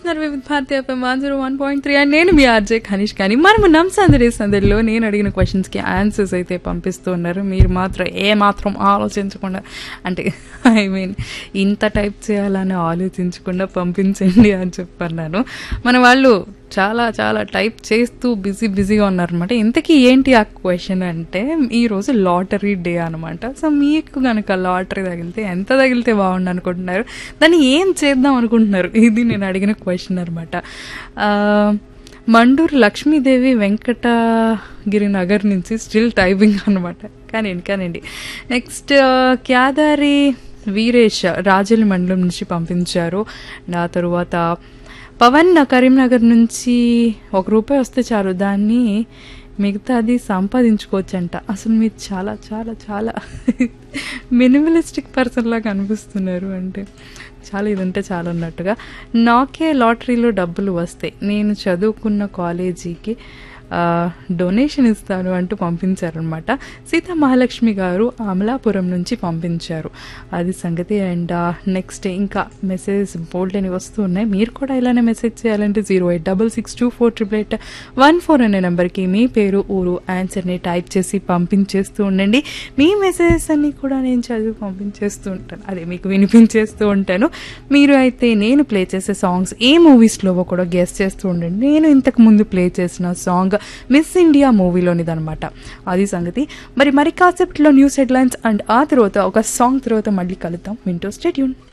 వింటున్నారు Vividh Bharati FM one zero one point three and నేను మీ ఆర్జే ఖనిష్ కానీ మనము నమ్ సందడి సందడిలో నేను అడిగిన క్వశ్చన్స్కి ఆన్సర్స్ అయితే పంపిస్తూ ఉన్నారు మీరు మాత్రం ఏ మాత్రం ఆలోచించకుండా అంటే ఐ మీన్ ఇంత టైప్ చేయాలని ఆలోచించకుండా పంపించండి అని చెప్పన్నాను మన వాళ్ళు చాలా చాలా టైప్ చేస్తూ బిజీ బిజీగా ఉన్నారనమాట ఇంతకీ ఏంటి ఆ క్వశ్చన్ అంటే ఈరోజు లాటరీ డే అనమాట సో మీకు కనుక లాటరీ తగిలితే ఎంత తగిలితే బాగుండు అనుకుంటున్నారు దాన్ని ఏం చేద్దాం అనుకుంటున్నారు ఇది నేను అడిగిన క్వశ్చన్ అనమాట మండూరు లక్ష్మీదేవి వెంకటగిరి నగర్ నుంచి స్టిల్ టైపింగ్ అనమాట కానివ్వండి కానివ్వండి నెక్స్ట్ క్యాదారి వీరేష్ రాజుల మండలం నుంచి పంపించారు ఆ తరువాత పవన్ కరీంనగర్ నుంచి ఒక రూపాయి వస్తే చాలు దాన్ని మిగతాది సంపాదించుకోవచ్చంట అసలు మీరు చాలా చాలా చాలా మినిమలిస్టిక్ పర్సన్ లాగా అనిపిస్తున్నారు అంటే చాలా ఇదంటే చాలా ఉన్నట్టుగా నాకే లాటరీలో డబ్బులు వస్తాయి నేను చదువుకున్న కాలేజీకి డొనేషన్ ఇస్తాను అంటూ పంపించారనమాట సీతా మహాలక్ష్మి గారు అమలాపురం నుంచి పంపించారు అది సంగతి అండ్ నెక్స్ట్ ఇంకా మెసేజ్ బోల్డ్ అని వస్తూ ఉన్నాయి మీరు కూడా ఇలానే మెసేజ్ చేయాలంటే zero eight double six two four triple eight one four అనే నెంబర్కి మీ పేరు ఊరు ఆన్సర్ని టైప్ చేసి పంపించేస్తూ ఉండండి మీ మెసేజెస్ అన్ని కూడా నేను చదివి పంపించేస్తూ ఉంటాను అదే మీకు వినిపించేస్తూ ఉంటాను మీరు అయితే నేను ప్లే చేసే సాంగ్స్ ఏ మూవీస్లో కూడా గెస్ట్ చేస్తూ ఉండండి నేను ఇంతకు ముందు ప్లే చేసిన సాంగ్ మిస్ ఇండియా మూవీలోనిదనమాట అది సంగతి మరి మరి కాసేపట్లో న్యూస్ హెడ్లైన్స్ అండ్ ఆ తర్వాత ఒక సాంగ్ తర్వాత మళ్ళీ కలుద్దాం వింటూ స్టేట్యూన్